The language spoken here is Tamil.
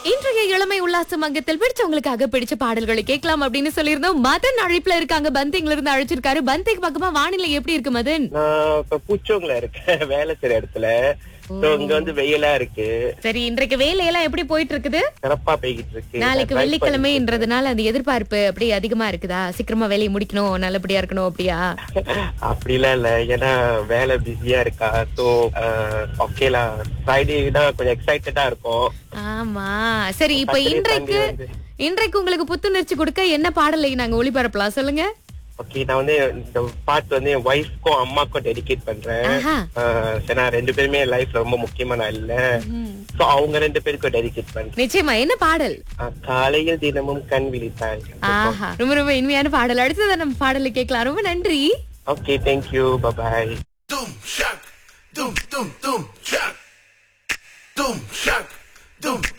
இன்றைய இளமை உல்லாச மங்கத்தில் பிடிச்சவங்களுக்காக பிடிச்ச பாடல்களை கேட்கலாம் அப்படின்னு சொல்லியிருந்தோம் மதன் அழைப்புல இருக்காங்க பந்திங்ல இருந்து அழைச்சிருக்காரு பந்திக்கு பக்கமா வானிலை எப்படி இருக்கு மதன் நான் இப்ப பூச்சோங்கல இருக்கேன் வேலை செய்யற இடத்துல So, இங்க வந்து வெயிலா இருக்கு சரி இன்றைக்கு வேலையெல்லாம் எப்படி போயிட்டு இருக்குது சிறப்பா பெய்கிட்டு இருக்கு நாளைக்கு நான் drive வெள்ளிக்கிழமைன்றதுனால அந்த எதிர்பார்ப்பு அப்படியே அதிகமா இருக்குதா சீக்கிரமா வேலையை முடிக்கணும் நல்லபடியா இருக்கணும் அப்படியா பண்ணிட்டு- அப்படிலாம் இல்ல ஏன்னா வேலை பிஸியா இருக்கா சோ ஓகேலாம் ஃப்ரைடே தான் கொஞ்சம் எக்ஸைட்டடா இருக்கும் ஆமா சரி இப்ப Saturday, இன்றைக்கு Sunday வந்து- இன்றைக்கு உங்களுக்கு புத்துணர்ச்சி கொடுக்க என்ன பாடலை நாங்க ஒளிபரப்பலாம் சொல்லுங்க ஓகே நான் வந்து இந்த பாட்டு வந்து என் ஒய்ஃப்க்கும் அம்மாக்கும் டெடிகேட் பண்றேன் ஆஹா. ஆஹ் ஏன்னா ரெண்டு பேருமே லைஃப்ல ரொம்ப முக்கியமான இல்ல சோ அவங்க ரெண்டு பேருக்கும் டெடிகேட் பண்றேன் நிச்சயமா என்ன பாடல் ஆஹ் காலையில் தினமும் கண் விழித்தாள் ஆஹா ரொம்ப ரொம்ப இனிமையான பாடல் அடுத்ததை நம்ம பாடலை கேட்கலாம் ரொம்ப நன்றி okay thank you bye bye Doom shock, doom doom doom shock, doom shock, doom